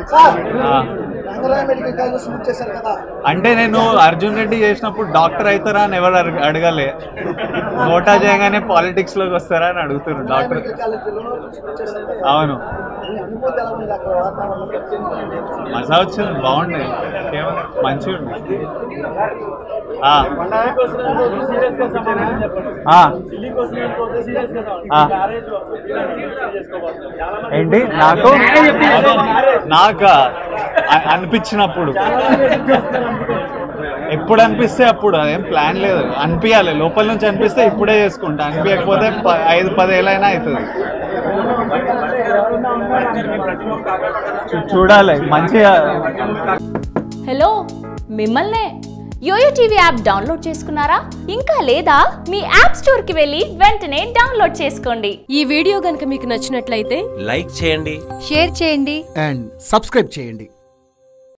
ఆ. Rangaraya medical college book చేశారు కదా అంటే నేను అర్జున్ రెడ్డి చేసినప్పుడు డాక్టర్ అవుతారా అని ఎవరు అడగ- అడగలే నోటా చేయగానే పాలిటిక్స్ లోకి వస్తారా అని అడుగుతున్నారు డాక్టర్ మెడికల్ కాలేజీలో బుక్ చేశారు అవును మీ అనుభూతి ఎలా ఉంది అక్కడ వాతావరణం మజా వచ్చింది బాగుంది కేవలం మంచిగా ఉంది ఆ. ఆ. ఆ. ఏంటి నాకు నాకు అనిపించినప్పుడు ఎప్పుడు అనిపిస్తే అప్పుడు అదేం ప్లాన్ లేదు అనిపించాలి లోపల నుంచి అనిపిస్తే ఇప్పుడే చేసుకుంటా అనిపించకపోతే ప- ఐదు పదేళ్ళైనా అవుతుంది చూ- చూడాలి మంచిగా హలో మిమ్మల్నే యోయో టీవీ యాప్ డౌన్లోడ్ చేసుకున్నారా ఇంకా లేదా మీ యాప్ స్టోర్కి వెళ్ళి వెంటనే డౌన్లోడ్ చేసుకోండి ఈ వీడియో గనుక మీకు నచ్చినట్లయితే లైక్ చేయండి షేర్ చేయండి అండ్ సబ్స్క్రైబ్ చేయండి